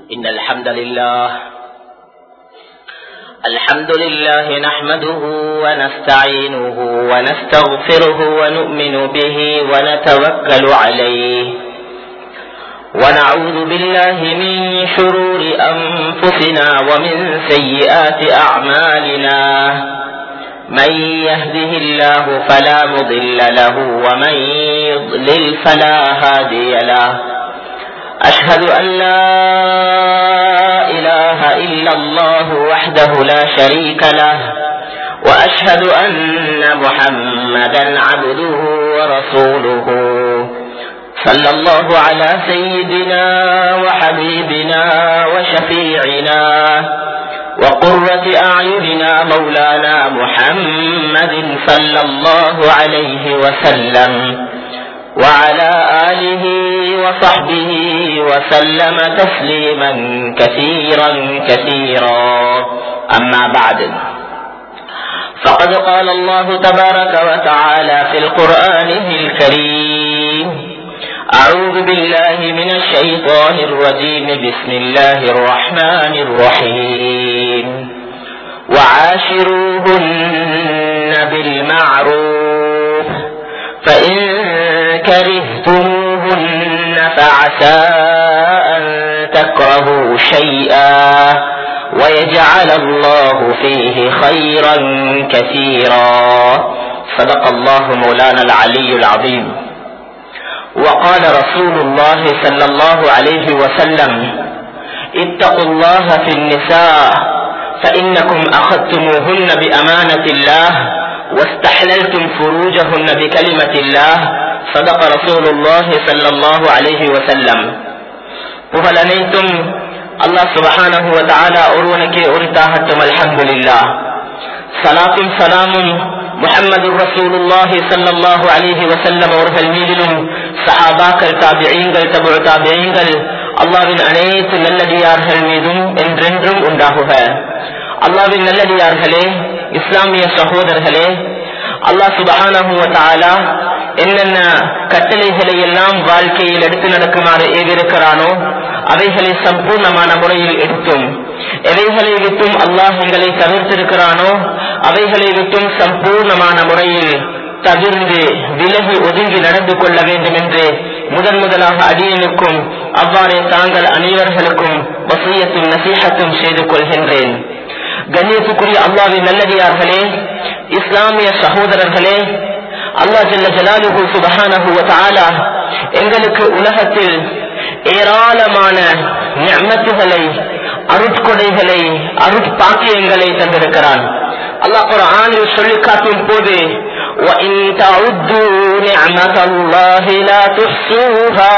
إن الحمد لله الحمد لله نحمده ونستعينه ونستغفره ونؤمن به ونتوكل عليه ونعوذ بالله من شرور أنفسنا ومن سيئات أعمالنا من يهده الله فلا مضل له ومن يضلل فلا هادي له أشهد أن لا إله إلا الله وحده لا شريك له وأشهد أن محمدا عبده ورسوله صلى الله على سيدنا وحبيبنا وشفيعنا وقرة أعيننا مولانا محمد صلى الله عليه وسلم وعلى آله وصحبه وسلم تسليما كثيرا كثيرا أما بعد فقد قال الله تبارك وتعالى في القرآن الكريم أعوذ بالله من الشيطان الرجيم بسم الله الرحمن الرحيم وعاشروهن بالمعروف فإن كرهتموهن فعسى أن تكرهوا شيئا ويجعل الله فيه خيرا كثيرا صدق الله مولانا العلي العظيم وقال رسول الله صلى الله عليه وسلم اتقوا الله في النساء فإنكم أخذتموهن بأمانة الله واستحللتم فروجهن بكلمة الله صدق رسول الله صلى الله عليه وسلم புகழ் அனைத்தும் அல்லாஹ் சுபஹானஹு வ தஆலா ஒருவனுக்கே உரித்தாகட்டும் அல்ஹம்துலில்லாஹ் சலாத்தும் சலாமும் முஹம்மது ரசூலுல்லாஹி ஸல்லல்லாஹு அலைஹி வஸல்லம் அவர்கள் மீதிலும் சஹாபாக்கள் தாபிஈன்கள் தபு தாபிஈன்கள் அல்லாஹ்வின் அனைத்து நல்லடியார்கள் மீதும் என்றென்றும் உண்டாகுக அல்லாஹ்வின் நல்லடியார்களே இஸ்லாமிய சகோதரர்களே அல்லாஹ் சுபஹானஹு வ தஆலா என்னென்ன கட்டளைகளை எல்லாம் வாழ்க்கையில் எடுத்து நடக்குமாறு ஏவிருக்கிறானோ அவைகளை சம்பூர்ணமான முறையில் எடுத்தும் எவைகளை விட்டும் அல்லாஹ் எங்களை தவிர்த்திருக்கிறானோ அவைகளை விட்டும் சம்பூர்ணமான முறையில் தவிர்ந்து விலகி ஒதுங்கி நடந்து கொள்ள வேண்டும் என்று முதன் முதலாக அடியனுக்கும் அவ்வாறே தாங்கள் அனைவர்களுக்கும் வசியத்தும் நசீகத்தும் செய்து கொள்கின்றேன் கண்ணியத்துக்குரிய அல்லாவின் நல்லடியார்களே இஸ்லாமிய சகோதரர்களே அல்லா ஜல்ல ஜலாலுஹு சுபஹானஹு வ தஆலா எங்களுக்கு உலகத்தில் ஏராளமான நிஅமத்துகளை அருட்கொடைகளை அருட்பாக்கியங்களை தந்திருக்கிறான் அல்லாஹ் குர்ஆனில் சொல்லி காட்டும் போது وَإِن تَعُدُّوا نِعْمَةَ اللَّهِ لَا تُحْصُوهَا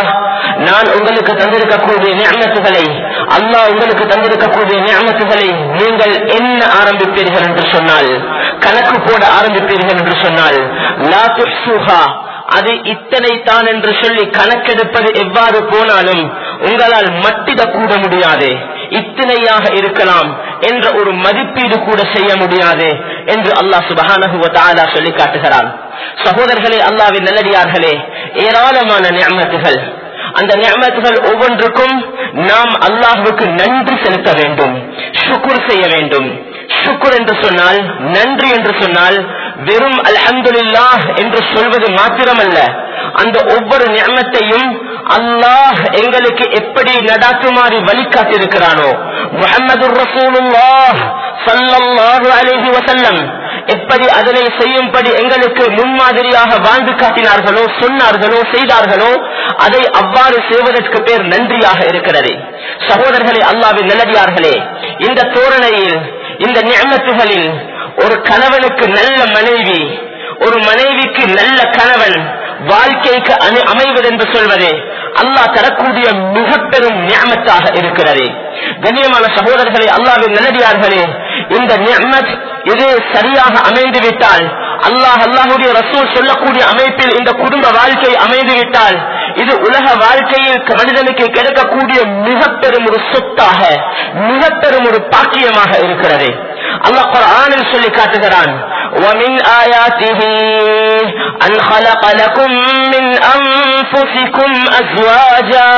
நான் உங்களுக்கு தந்திருக்கக்கூடிய நியமத்துகளை அல்லாஹ் உங்களுக்கு தந்திருக்கக்கூடிய நியமத்துகளை நீங்கள் என்ன ஆரம்பிப்பீர்கள் என்று சொன்னால் கணக்கு போட ஆரம்பிப்பீர்கள் என்று சொன்னால் லா துஹ்சுஹா அது இத்தனை தான் என்று சொல்லி கணக்கெடுப்பது எவ்வாறு போனாலும் உங்களால் மட்டிட கூட முடியாது இத்தனையாக இருக்கலாம் என்ற ஒரு மதிப்பீடு கூட செய்ய முடியாது என்று அல்லாஹ் சுபஹானஹுவ சொல்லி காட்டுகிறான் சகோதரர்களே அல்லாவின் நல்லடியார்களே ஏராளமான நியமத்துகள் அந்த நியமத்துகள் ஒவ்வொன்றுக்கும் நாம் அல்லாஹுக்கு நன்றி செலுத்த வேண்டும் சுக்குர் செய்ய வேண்டும் சுக்குர் என்று சொன்னால் நன்றி என்று சொன்னால் வெறும் அல்ஹம்துல்லா என்று சொல்வது மாத்திரமல்ல அந்த ஒவ்வொரு நியமத்தையும் அல்லாஹ் எங்களுக்கு எப்படி நடாத்துமாறு வழிகாட்டிருக்கிறானோ முகமது ரசூலுல்லாஹ் சல்லல்லாஹு அலைஹி வஸல்லம் எப்படி அதனை செய்யும்படி எங்களுக்கு முன்மாதிரியாக வாழ்ந்து காட்டினார்களோ சொன்னார்களோ செய்தார்களோ அதை அவ்வாறு செய்வதற்கு பேர் நன்றியாக இருக்கிறது சகோதரர்களே அல்லாவின் நல்லடியார்களே இந்த தோரணையில் இந்த நியமத்துகளில் ஒரு கணவனுக்கு நல்ல மனைவி ஒரு மனைவிக்கு நல்ல கணவன் வாழ்க்கைக்கு அமைவது என்று சொல்வது அல்லாஹ் தரக்கூடிய மிக பெரும் நியமத்தாக இருக்கிறது கண்ணியமான சகோதரர்களே அல்லாவின் நல்லடியார்களே இந்த நியமத் இது சரியாக அமைந்து விட்டால் அல்லாஹ் அல்லாஹுடைய ரசூல் சொல்லக்கூடிய அமைப்பில் இந்த குடும்ப வாழ்க்கை அமைந்து விட்டால் இது உலக வாழ்க்கையில் மனிதனுக்கு கிடைக்கக்கூடிய மிக பெரும் ஒரு சொத்தாக மிக பெரும் ஒரு பாக்கியமாக இருக்கிறது அல்லாஹ் குர்ஆனில் சொல்லி காட்டுகிறான் ومن آياته أن خلق لكم من أنفسكم أزواجا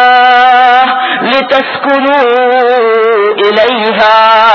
لتسكنوا إليها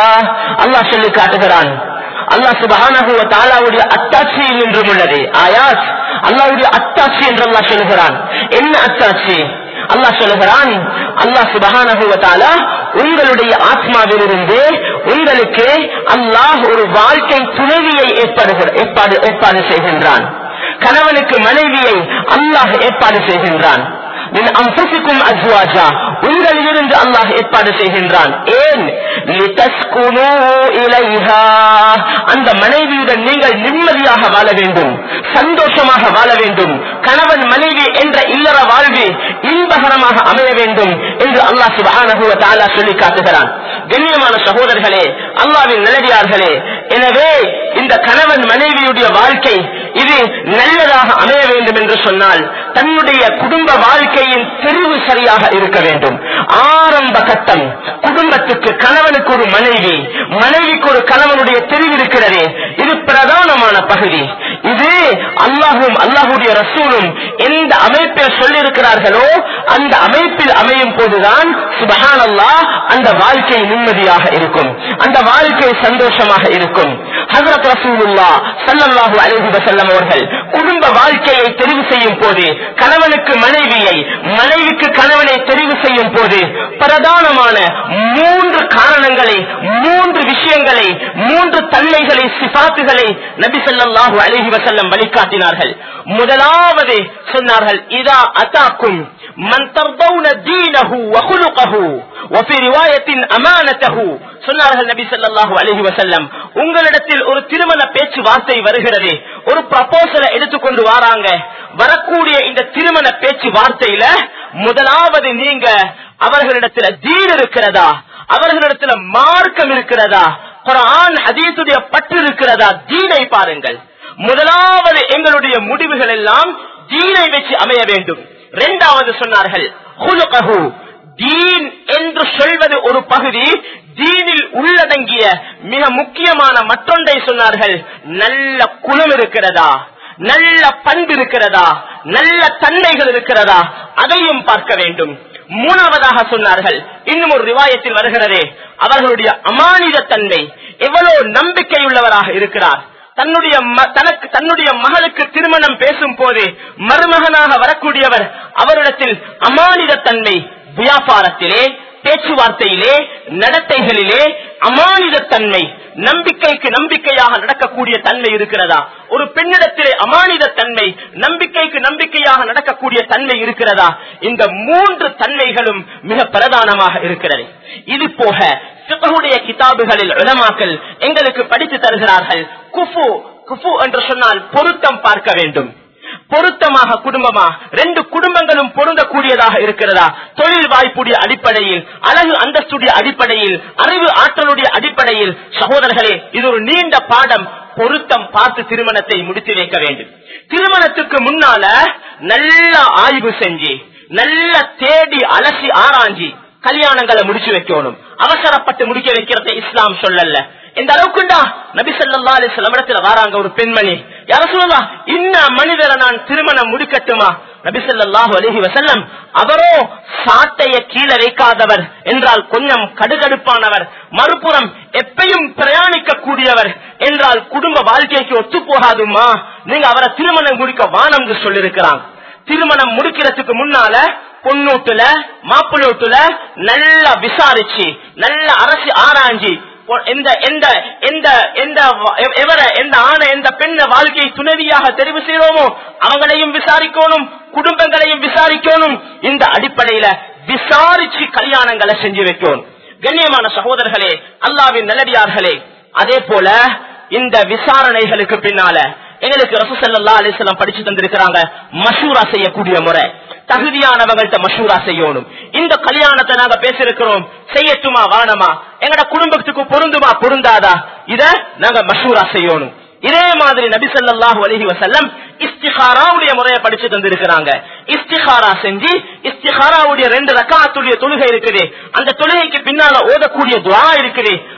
الله சொல்லி காட்டுகிறான் அல்லாஹ் சுபஹானஹு வ தஆலாவுடைய அத்தாட்சி என்றும் உள்ளது ஆயாத் அல்லாஹ்வுடைய அத்தாட்சி என்று அல்லாஹ் சொல்கிறான் என்ன அத்தாட்சி அல்லாஹ் சொல்லுகிறான் அல்லாஹ் சுபஹானஹு வ தஆலா உங்களுடைய ஆத்மாவிலிருந்து உங்களுக்கு அல்லாஹ் ஒரு வாழ்க்கை துணைவியை ஏற்பாடு ஏற்பாடு ஏற்பாடு செய்கின்றான் கணவனுக்கு மனைவியை அல்லாஹ் ஏற்பாடு செய்கின்றான் மின் அன்புசிக்கும் அஸ்வாஜா உங்களிலிருந்து அல்லாஹ் ஏற்பாடு செய்கின்றான் ஏன் லிதஸ்குனு இலைஹா அந்த மனைவியுடன் நீங்கள் நிம்மதியாக வாழ வேண்டும் சந்தோஷமாக வாழ வேண்டும் கணவன் மனைவி என்ற இல்லற வாழ்வு இன்பகரமாக அமைய வேண்டும் என்று அல்லாஹ் சுபஹானஹு வ தஆலா சொல்லி காட்டுகிறான் கண்ணியமான சகோதரர்களே அல்லாவின் நல்லடியார்களே எனவே இந்த கணவன் மனைவியுடைய வாழ்க்கை இது நல்லதாக அமைய வேண்டும் என்று சொன்னால் தன்னுடைய குடும்ப வாழ்க்கையின் தெரிவு சரியாக இருக்க வேண்டும் ஆரம்ப கட்டம் குடும்பத்துக்கு கணவனுக்கு ஒரு மனைவி மனைவிக்கு ஒரு கணவனுடைய தெரிவு இருக்கிறதே இது பிரதானமான பகுதி இது அல்லாஹும் அல்லாஹுடைய ரசூலும் எந்த அமைப்பில் சொல்லியிருக்கிறார்களோ அந்த அமைப்பில் அமையும் போதுதான் சுபஹான் அல்லாஹ் அந்த வாழ்க்கை நிம்மதியாக இருக்கும் அந்த வாழ்க்கை சந்தோஷமாக இருக்கும் ஹசரத் ரசூலுல்லா சல்லல்லாஹு அலைஹி வஸல்லம் அவர்கள் குடும்ப வாழ்க்கையை தெரிவு செய்யும் போது கணவனுக்கு மனைவியை மனைவிக்கு கணவனை தெரிவு செய்யும் போது பிரதானமான மூன்று காரணங்களை மூன்று விஷயங்களை மூன்று தன்மைகளை சிபாத்துகளை நபி ஸல்லல்லாஹு அலைஹி வஸல்லம் வழிகாட்டினார்கள் முதலாவது சொன்னார்கள் இதா அதாக்கும் மன் தர்தௌன தீனஹு வ குலுகஹு وفي رواية أمانته சொன்னார்கள் நபி ஸல்லல்லாஹு அலைஹி வஸல்லம் உங்களிடத்தில் ஒரு திருமண பேச்சு வார்த்தை வருகிறது ஒரு ப்ரப்போசலை எடுத்துக்கொண்டு வராங்க வரக்கூடிய இந்த திருமண பேச்சு வார்த்தையில முதலாவது நீங்க அவர்களிடத்துல தீன் இருக்கிறதா அவர்களிடத்துல மார்க்கம் இருக்கிறதா குரான் ஹதீசுடைய பற்று இருக்கிறதா தீனை பாருங்கள் முதலாவது எங்களுடைய முடிவுகள் எல்லாம் தீனை வச்சு அமைய வேண்டும் இரண்டாவது சொன்னார்கள் ஹுலுகஹு தீன் என்று சொல்வது ஒரு பகுதி தீனில் உள்ளடங்கிய மிக முக்கியமான மற்றொன்றை சொன்னார்கள் நல்ல குணம் இருக்கிறதா நல்ல பண்பு இருக்கிறதா நல்ல தன்மைகள் இருக்கிறதா அதையும் பார்க்க வேண்டும் மூணாவதாக சொன்னார்கள் இன்னும் ஒரு ரிவாயத்தில் வருகிறதே அவர்களுடைய அமானித தன்மை எவ்வளவு நம்பிக்கையுள்ளவராக இருக்கிறார் தன்னுடைய ம- தனக்கு தன்னுடைய மகளுக்கு திருமணம் பேசும் போது மருமகனாக வரக்கூடியவர் அவரிடத்தில் அமானித தன்மை வியாபாரத்திலே பேச்சுவார்த்தையிலே நடத்தைகளிலே அமானித தன்மை நம்பிக்கைக்கு நம்பிக்கையாக நடக்கக்கூடிய தன்மை இருக்கிறதா ஒரு பெண்ணிடத்திலே அமானித தன்மை நம்பிக்கைக்கு நம்பிக்கையாக நடக்கக்கூடிய தன்மை இருக்கிறதா இந்த மூன்று தன்மைகளும் மிக பிரதானமாக இருக்கிறது இது போக சிவகுடைய கிதாபுகளில் உலமாக்கள் எங்களுக்கு படித்து தருகிறார்கள் குஃபு குஃபு என்று சொன்னால் பொருத்தம் பார்க்க வேண்டும் பொருத்தமாக குடும்பமா ரெண்டு குடும்பங்களும் பொருந்தக்கூடியதாக இருக்கிறதா தொழில் வாய்ப்புடைய அடிப்படையில் அழகு அந்தஸ்துடைய அடிப்படையில் அறிவு ஆற்றலுடைய அடிப்படையில் சகோதரர்களே இது ஒரு நீண்ட பாடம் பொருத்தம் பார்த்து திருமணத்தை முடித்து வைக்க வேண்டும் திருமணத்துக்கு முன்னால நல்ல ஆய்வு செஞ்சு நல்ல தேடி அலசி ஆராய்ஞ்சி கல்யாணங்களை முடிச்சு வைக்கணும் அவசரப்பட்டு முடிக்க வைக்கிறத இஸ்லாம் சொல்லல இந்த அளவுக்குண்டா நபி ஸல்லல்லாஹு அலைஹி வஸல்லம் இடத்துல வராங்க ஒரு பெண்மணி யார சொல்லலாம் இன்ன மனிதரை நான் திருமணம் முடிக்கட்டுமா நபி ஸல்லல்லாஹு அலைஹி வஸல்லம் அவரோ சாட்டைய கீழே வைக்காதவர் என்றால் கொஞ்சம் கடுகடுப்பானவர் மறுபுறம் எப்பையும் பிரயாணிக்க கூடியவர் என்றால் குடும்ப வாழ்க்கைக்கு ஒத்து போகாதுமா நீங்க அவரை திருமணம் முடிக்க வானம்னு சொல்லிருக்கிறாங்க திருமணம் முடிக்கிறதுக்கு முன்னால பொண்ணூட்டுல மாப்பிள்ளூட்டுல நல்லா விசாரிச்சு நல்ல அரசு ஆராய்ஞ்சி பொ- எந்த எந்த எந்த எந்த வ- எ- எவர எந்த ஆணை எந்த பெண்ண வாழ்க்கையை துணைவியாக தெரிவு செய்வோமோ அவங்களையும் விசாரிக்கணும் குடும்பங்களையும் விசாரிக்கணும் இந்த அடிப்படையில விசாரிச்சு கல்யாணங்களை செஞ்சு வைக்கணும் கண்ணியமான சகோதரர்களே அல்லாவின் நல்லடியார்களே அதே போல இந்த விசாரணைகளுக்கு பின்னால எங்களுக்கு ரசூசல்லா அலிஸ்லாம் படிச்சு தந்திருக்கிறாங்க மஷூரா செய்யக்கூடிய முறை தகுதியானவங்கள்ட்ட மஷூரா செய்யணும் இந்த கல்யாணத்தை நாங்க பேசிருக்கிறோம் செய்யட்டுமா வானமா எங்கட குடும்பத்துக்கு பொருந்துமா பொருந்தாதா இத நாங்க மஷூரா செய்யணும் இதே மாதிரி நபி ஸல்லல்லாஹு அலைஹி வஸல்லம் இஸ்திகாராவுடைய முறையை படிச்சு தந்திருக்கிறாங்க இஸ்திகாரா செஞ்சு இஸ்திகாராவுடைய ரெண்டு ரக்காத்துடைய தொழுகை இருக்குது அந்த தொழுகைக்கு பின்னால ஓதக்கூடிய துஆ இருக்குது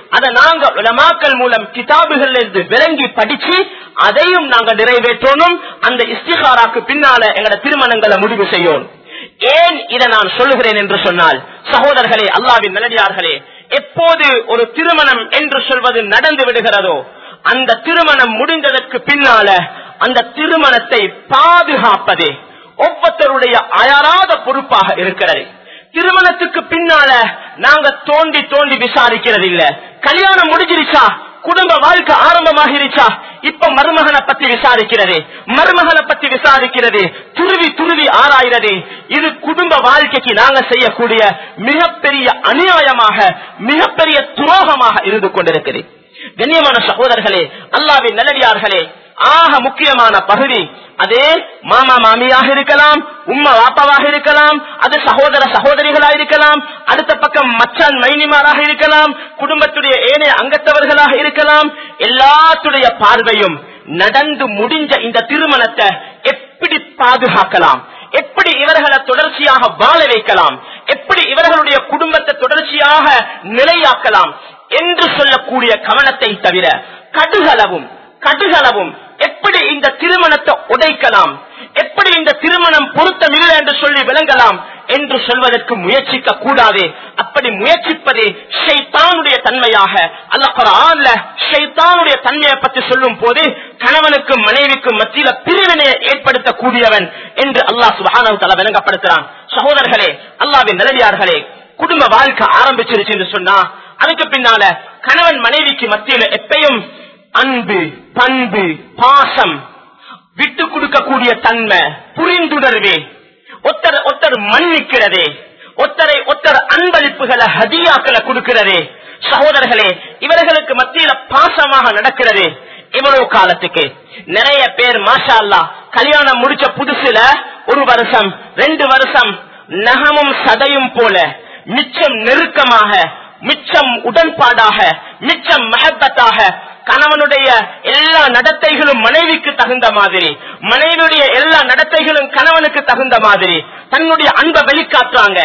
அதை நாங்க உலமாக்கள் மூலம் கிதாபுகள் இருந்து விளங்கி படிச்சு அதையும் நாங்க நிறைவேற்றணும் அந்த இஸ்திகாராக்கு பின்னால எங்களோட திருமணங்களை முடிவு செய்யணும் ஏன் இதை நான் சொல்லுகிறேன் என்று சொன்னால் சகோதரர்களே அல்லாவின் நல்லடியார்களே எப்போது ஒரு திருமணம் என்று சொல்வது நடந்து விடுகிறதோ அந்த திருமணம் முடிந்ததற்கு பின்னால அந்த திருமணத்தை பாதுகாப்பதே ஒவ்வொருத்தருடைய அயராத பொறுப்பாக இருக்கிறது திருமணத்துக்கு பின்னால நாங்க தோண்டி தோண்டி விசாரிக்கிறது இல்ல கல்யாணம் முடிஞ்சிருச்சா குடும்ப வாழ்க்கை ஆரம்பமாகிருச்சா இப்ப மருமகனை பத்தி விசாரிக்கிறது மருமகனை பத்தி விசாரிக்கிறது துருவி துருவி ஆராய்கிறது இது குடும்ப வாழ்க்கைக்கு நாங்க செய்யக்கூடிய மிகப்பெரிய அநியாயமாக மிகப்பெரிய துரோகமாக இருந்து கொண்டிருக்கிறது கண்ணியமான சகோதரர்களே அல்லாவின் நல்லடியார்களே ஆக முக்கியமான பகுதி அதே மாமா மாமியாக இருக்கலாம் உம்மா வாப்பாவாக இருக்கலாம் அது சகோதர சகோதரிகளா இருக்கலாம் அடுத்த பக்கம் மச்சான் மைனிமாராக இருக்கலாம் குடும்பத்துடைய ஏனைய அங்கத்தவர்களாக இருக்கலாம் எல்லாத்துடைய பார்வையும் நடந்து முடிஞ்ச இந்த திருமணத்தை எப்படி பாதுகாக்கலாம் எப்படி இவர்களை தொடர்ச்சியாக வாழ வைக்கலாம் எப்படி இவர்களுடைய குடும்பத்தை தொடர்ச்சியாக நிலையாக்கலாம் என்று சொல்லக்கூடிய கவனத்தை தவிர கடுகளவும் கடுகளவும் எப்படி இந்த திருமணத்தை உடைக்கலாம் எப்படி இந்த திருமணம் பொருத்தமில்லை என்று சொல்லி விளங்கலாம் என்று சொல்வதற்கு முயற்சிக்க கூடாது அப்படி முயற்சிப்பது ஷைத்தானுடைய தன்மையாக அல்ல குரான்ல ஷைத்தானுடைய தன்மையை பற்றி சொல்லும் போது கணவனுக்கும் மனைவிக்கும் மத்தியில பிரிவினையை ஏற்படுத்தக்கூடியவன் என்று அல்லாஹ் சுபஹானஹு தஆலா விளங்கப்படுத்துறான் சகோதரர்களே அல்லாவின் நிலவியார்களே குடும்ப வாழ்க்கை ஆரம்பிச்சிருச்சு என்று சொன்னா அதுக்கு பின்னால கணவன் மனைவிக்கு மத்தியில எப்பயும் அன்பு பண்பு பாசம் விட்டு கொடுக்கக்கூடிய தன்மை புரிந்துணர்வே ஒத்தர் ஒத்தர் மன்னிக்கிறதே ஒத்தரை ஒத்தர் அன்பளிப்புகளை ஹதியாக்களை கொடுக்கிறதே சகோதரர்களே இவர்களுக்கு மத்தியில பாசமாக நடக்கிறது இவ்வளவு காலத்துக்கு நிறைய பேர் மாஷா அல்லா கல்யாணம் முடிச்ச புதுசுல ஒரு வருஷம் ரெண்டு வருஷம் நகமும் சதையும் போல மிச்சம் நெருக்கமாக மிச்சம் உடன்பாடாக மிச்சம் மகப்பத்தாக கணவனுடைய எல்லா நடத்தைகளும் மனைவிக்கு தகுந்த மாதிரி மனைவியுடைய எல்லா நடத்தைகளும் கணவனுக்கு தகுந்த மாதிரி தன்னுடைய அன்பை வெளிக்காட்டுறாங்க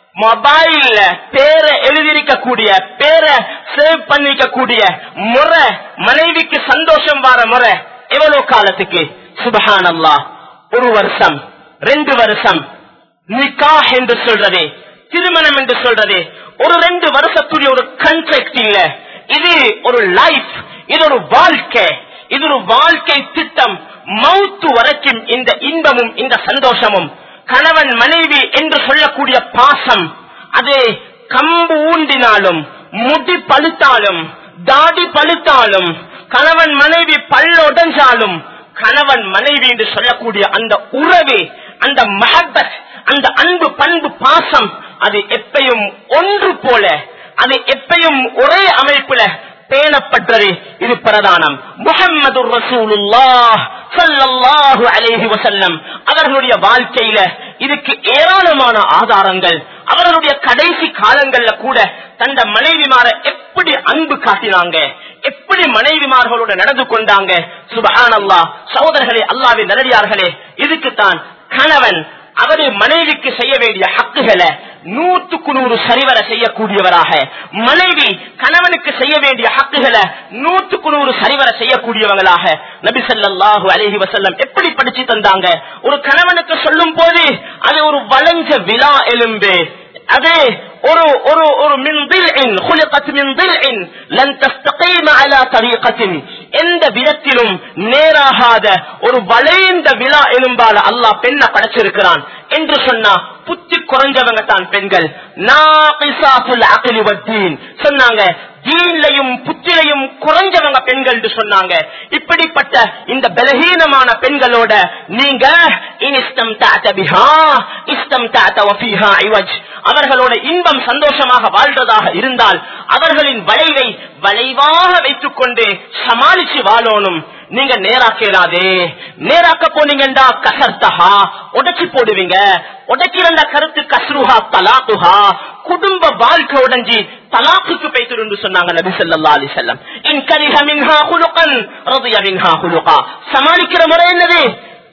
மொபைல்ல பேரை எழுதியிருக்க கூடிய பேரை சேவ் பண்ணிக்க கூடிய முறை மனைவிக்கு சந்தோஷம் வர முறை எவ்வளவு காலத்துக்கு சுபஹான் அல்லா ஒரு வருஷம் ரெண்டு வருஷம் நிக்கா என்று சொல்றதே திருமணம் என்று சொல்றதே ஒரு ரெண்டு வருஷத்துடைய ஒரு கன்ட்ராக்ட் இல்ல இது ஒரு லைஃப் இது ஒரு வாழ்க்கை இது ஒரு வாழ்க்கை திட்டம் மவுத்து வரைக்கும் இந்த இன்பமும் இந்த சந்தோஷமும் கணவன் மனைவி என்று சொல்லக்கூடிய பாசம் அது கம்பு ஊண்டினாலும் முடி பழுத்தாலும் தாடி பழுத்தாலும் கணவன் மனைவி பல்ல உடஞ்சாலும் கணவன் மனைவி என்று சொல்லக்கூடிய அந்த உறவு அந்த மஹபத் அந்த அன்பு பண்பு பாசம் அது எப்பயும் ஒன்று போல அது எப்பயும் ஒரே அமைப்புல பேணப்பட்டது இது பிரதானம் முகம்மது ரசூலுல்லாஹ் ஸல்லல்லாஹு அலைஹி வஸல்லம் அவர்களுடைய வாழ்க்கையில இதுக்கு ஏராளமான ஆதாரங்கள் அவர்களுடைய கடைசி காலங்கள்ல கூட தந்த மனைவிமார எப்படி அன்பு காட்டினாங்க எப்படி மனைவிமார்களோட நடந்து கொண்டாங்க சுபஹான் அல்லாஹ் சகோதரர்களே அல்லாவின் நல்லடியார்களே இதுக்குத்தான் கணவன் அவரு மனைவிக்கு செய்ய வேண்டிய ஹக்குகளை நூற்றுக்கு நூறு சரிவர செய்யக்கூடியவராக மனைவி கணவனுக்கு செய்ய வேண்டிய ஹக்குகளை நூற்றுக்கு நூறு சரிவர செய்யக்கூடியவங்களாக நபி ஸல்லல்லாஹு அலைஹி வஸல்லம் எப்படி படிச்சு தந்தாங்க ஒரு கணவனுக்கு சொல்லும் போது அது ஒரு வளைஞ்ச விழா எலும்பு அது ஒரு ஒரு ஒரு மின் தில்இன் خلقت من ضلع لن تستقيم على طريقة எந்த விதத்திலும் நேராகாத ஒரு வளைந்த விழா எலும்பால அல்லாஹ் பெண்ணை படைச்சிருக்கிறான் என்று சொன்னா புத்தி குறைஞ்சவங்க தான் பெண்கள் நாகிசாத்துல் அக்லி வத்தீன் சொன்னாங்க தீன்லையும் புத்திலையும் குறைஞ்சவங்க பெண்கள் என்று சொன்னாங்க இப்படிப்பட்ட இந்த பலகீனமான பெண்களோட நீங்க இனிஸ்டம் பிஹா இஸ்டம் வஃபீஹா இவஜ் அவர்களோட இன்பம் சந்தோஷமாக வாழ்றதாக இருந்தால் அவர்களின் வளைவை வளைவாக வைத்துக் கொண்டு சமாளிச்சு வாழணும் நீங்க நேராக்கலாதே நேராக்க போனீங்கடா கசர்த்தஹா உடைச்சு போடுவீங்க உடைக்கிறந்த கருத்து கஸ்ருஹா தலாத்துஹா குடும்ப வாழ்க்கை உடைஞ்சி தலாக்குக்கு போய்த்து சொன்னாங்க நபி ஸல்லல்லாஹு அலைஹி வஸல்லம் இன் கரிஹ மின்ஹா குலுகன் ரதிய மின்ஹா குலுகா சமாளிக்கிற முறை என்னது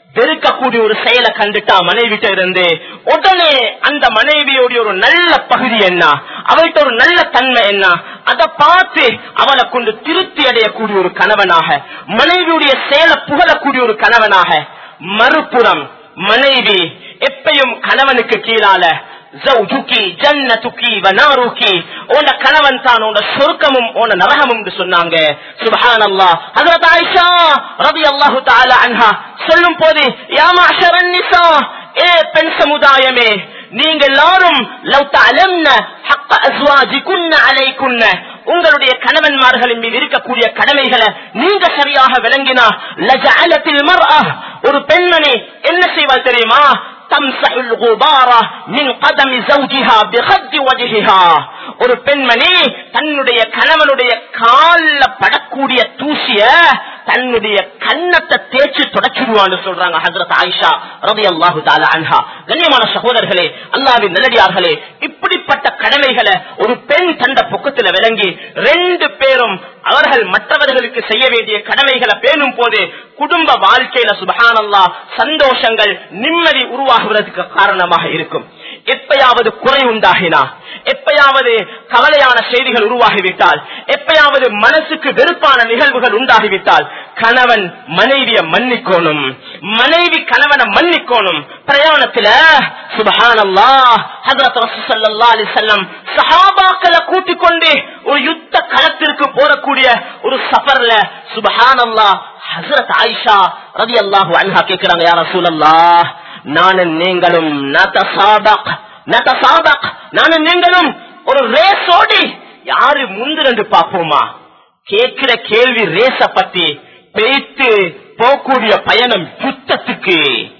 வெறுக்கக்கூடிய ஒரு செயலை கண்டுட்டா மனைவிட்ட இருந்து உடனே அந்த மனைவியோடைய ஒரு நல்ல பகுதி என்ன அவள்கிட்ட ஒரு நல்ல தன்மை என்ன அதை பார்த்து அவளை கொண்டு திருப்தி அடையக்கூடிய ஒரு கணவனாக மனைவியுடைய செயலை புகழக்கூடிய ஒரு கணவனாக மறுபுறம் மனைவி எப்பயும் கணவனுக்கு கீழால ஜௌஜுகி ஜன்னதுகி வனாருகி உன்ன கணவன் தான் உன்ன சொர்க்கமும் உன்ன நரகமும் என்று சொன்னாங்க சுபஹானல்லாஹ் ஹஜரத் ஆயிஷா ரலியல்லாஹு தஆலா அன்ஹா சொல்லும் போது யா மஅஷரன் நிசா ஏ பெண் சமுதாயமே நீங்க எல்லாரும் லவ் தஅலம்ன ஹக்க அஸ்வாஜிகுன்ன அலைக்குன்ன உங்களுடைய கணவன்மார்களின் மீது இருக்கக்கூடிய கடமைகளை நீங்க சரியாக விளங்கினா லஜஅலத்தில் மர்அ ஒரு பெண்மணி என்ன செய்வாள் தெரியுமா تمسح الغبار من قدم زوجها بخد وجهها ஒரு பெண்மணி தன்னுடைய கணவனுடைய கால்ல படக்கூடிய தூசிய தன்னுடைய கன்னத்தை தேய்ச்சி தொடச்சிடுவான்னு சொல்றாங்க ஹசரத் ஆயிஷா ரவி அல்லாஹு அன்ஹா கண்ணியமான சகோதரர்களே அல்லாவின் நல்லடியார்களே இப்படிப்பட்ட கடமைகளை ஒரு பெண் தந்த பொக்கத்துல விளங்கி ரெண்டு பேரும் அவர்கள் மற்றவர்களுக்கு செய்ய வேண்டிய கடமைகளை பேணும் போது குடும்ப வாழ்க்கையில சுபகானல்லா சந்தோஷங்கள் நிம்மதி உருவாகுவதற்கு காரணமாக இருக்கும் எப்பயாவது குறை உண்டாகினா எப்பயாவது கவலையான செய்திகள் உருவாகிவிட்டால் எப்பயாவது மனசுக்கு வெறுப்பான நிகழ்வுகள் உண்டாகிவிட்டால் கணவன் மனைவிய மன்னிக்கோணும் மனைவி கணவனை மன்னிக்கோணும் பிரயாணத்துல சுபஹானல்லா ஹதரத் ரசூலுல்லாஹி அலைஹி வஸல்லம் சஹாபாக்களை கூட்டிக் கொண்டு ஒரு யுத்த களத்திற்கு போறக்கூடிய ஒரு சஃபர்ல சுபஹானல்லா ஹசரத் ஆயிஷா ரலியல்லாஹு அன்ஹா கேக்குறாங்க யா ரசூலல்லாஹ் நானும் நீங்களும் நதசாபக் நதசாபக் நானும் நீங்களும் ஒரு ரேஸ் ஓடி யாரு முந்திரண்டு பாப்போமா கேட்கிற கேள்வி ரேச பத்தி பேய்த்து போகக்கூடிய பயணம் யுத்தத்துக்கு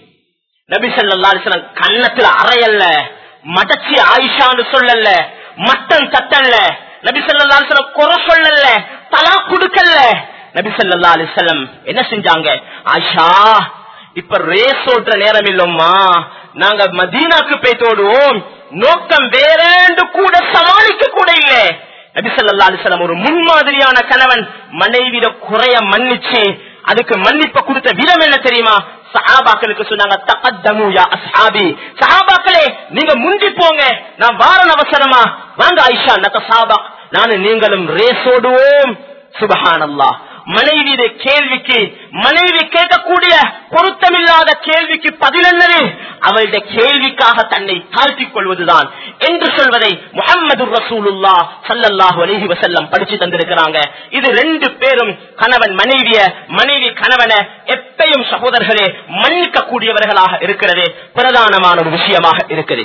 நபி ஸல்லல்லாஹு அலைஹி வஸல்லம் கன்னத்துல அறையல்ல மடச்சி ஆயிஷான்னு சொல்லல மட்டன் தட்டல்ல நபி ஸல்லல்லாஹு அலைஹி வஸல்லம் குறை சொல்லல தலா குடுக்கல்ல நபி ஸல்லல்லாஹு அலைஹி வஸல்லம் என்ன செஞ்சாங்க ஆயிஷா இப்ப ரேஸ் ஓட்டுற நேரம் இல்லம்மா நாங்க மதீனாக்கு போய் தோடுவோம் நோக்கம் வேறேண்டு கூட சமாளிக்க கூட இல்லை நபி ஸல்லல்லாஹு அலைஹி வஸல்லம் ஒரு முன்மாதிரியான கணவன் மனைவிட குறைய மன்னிச்சு அதுக்கு மன்னிப்ப கொடுத்த விதம் என்ன தெரியுமா சஹாபாக்களுக்கு சொன்னாங்க தகத்தமு யா அஸ்ஹாபி சஹாபாக்களே நீங்க முந்தி போங்க நான் வாரன் அவசரமா வாங்க ஆயிஷா நத்த சாபா நானும் நீங்களும் ரேஸ் ஓடுவோம் சுபஹானல்லாஹ் மனைவி கேள்விக்கு மனைவி கேட்கக்கூடிய பொருத்தமில்லாத கேள்விக்கு பதில் என்னது அவளுடைய கேள்விக்காக தன்னை தாழ்த்திக் கொள்வதுதான் என்று சொல்வதை முகம்மது ரசூலுல்லா சல்லல்லாஹு அலைஹி வசல்லம் படிச்சு தந்திருக்கிறாங்க இது ரெண்டு பேரும் கணவன் மனைவிய மனைவி கணவனை எப்பயும் சகோதரர்களே மன்னிக்க கூடியவர்களாக இருக்கிறது பிரதானமான ஒரு விஷயமாக இருக்குது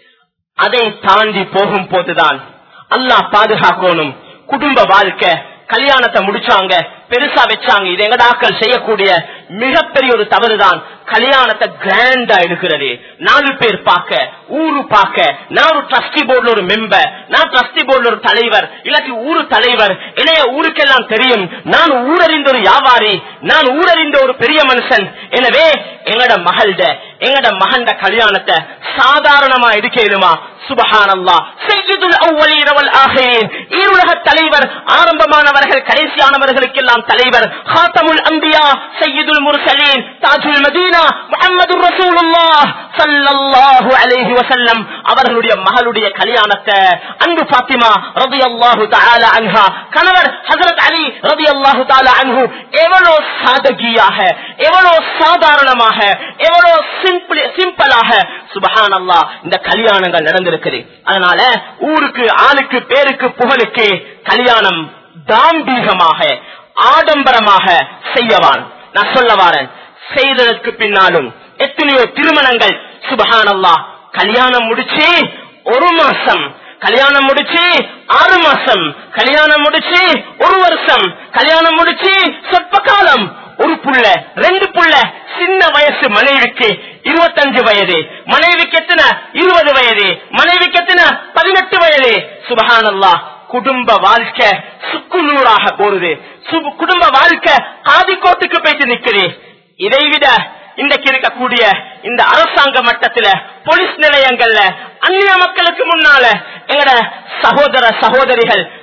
அதை தாண்டி போகும் போதுதான் அல்லாஹ் பாதுகாக்கணும் குடும்ப வாழ்க்கை கல்யாணத்தை முடிச்சாங்க பெருசா வச்சாங்க இது எங்கடாக்கள் செய்யக்கூடிய மிகப்பெரிய ஒரு தவறுதான் கல்யாணத்தை கிராண்டா எடுக்கிறது நாலு பேர் பார்க்க ஊரு பார்க்க நான் ஒரு ட்ரஸ்டி போர்டுல ஒரு மெம்பர் நான் ட்ரஸ்டி போர்டுல ஒரு தலைவர் இல்லாட்டி ஊரு தலைவர் இளைய ஊருக்கெல்லாம் தெரியும் நான் ஊரறிந்த ஒரு வியாபாரி நான் ஊரறிந்த ஒரு பெரிய மனுஷன் எனவே எங்கட மகள்ட எங்கட மகண்ட கல்யாணத்தை சாதாரணமா எடுக்கலுமா சுபஹானல்லா செய்யுதுல் அவ்வளீன வல் ஆஹிரீன் ஈருலக தலைவர் ஆரம்பமானவர்கள் கடைசியானவர்களுக்கெல்லாம் தலைவர் ஹாத்தமுல் அம்பியா சையீதுல் முர்சலீன் தாஜுல் மதீனா முஹம்மது ரசூலுல்லாஹ் ஸல்லல்லாஹு அலைஹி வஸல்லம் அவர்களுடைய மகளுடைய கல்யாணத்தை அன்பு பாத்திமா ரலியல்லாஹு தஆலா அன்ஹா கணவர் ஹஜரத் அலி ரலியல்லாஹு தஆலா அன்ஹு எவ்வளவு சாதகியாக எவ்வளவு சாதாரணமாக எவ்வளவு சிம்பிள் சிம்பிளாக சுபஹானல்லாஹ் இந்த கல்யாணங்கள் நடந்திருக்குது அதனால ஊருக்கு ஆளுக்கு பேருக்கு புகழுக்கு கல்யாணம் தாம்பீகமாக ஆடம்பரமாக செய்யவான் நான் சொல்ல வாரேன் செய்ததற்கு பின்னாலும் எத்தனையோ திருமணங்கள் சுபஹானல்லா கல்யாணம் முடிச்சு ஒரு மாசம் கல்யாணம் முடிச்சு ஆறு மாசம் கல்யாணம் முடிச்சு ஒரு வருஷம் கல்யாணம் முடிச்சு சொற்ப காலம் ஒரு புள்ள ரெண்டு புள்ள சின்ன வயசு மனைவிக்கு இருபத்தஞ்சு வயது மனைவிக்கு எத்தனை இருபது வயது மனைவிக்கு எத்தனை பதினெட்டு வயது சுபஹானல்லா குடும்ப வாழ்க்கை சுக்குநூறாக போறது சு- குடும்ப வாழ்க்கை ஆதிக்கோட்டுக்கு போயிட்டு நிக்குது இதைவிட இன்றைக்கு இருக்கக்கூடிய இந்த அரசாங்க மட்டத்துல போலீஸ் நிலையங்கள்ல அந்நிய மக்களுக்கு முன்னால எங்கட சகோதர சகோதரிகள்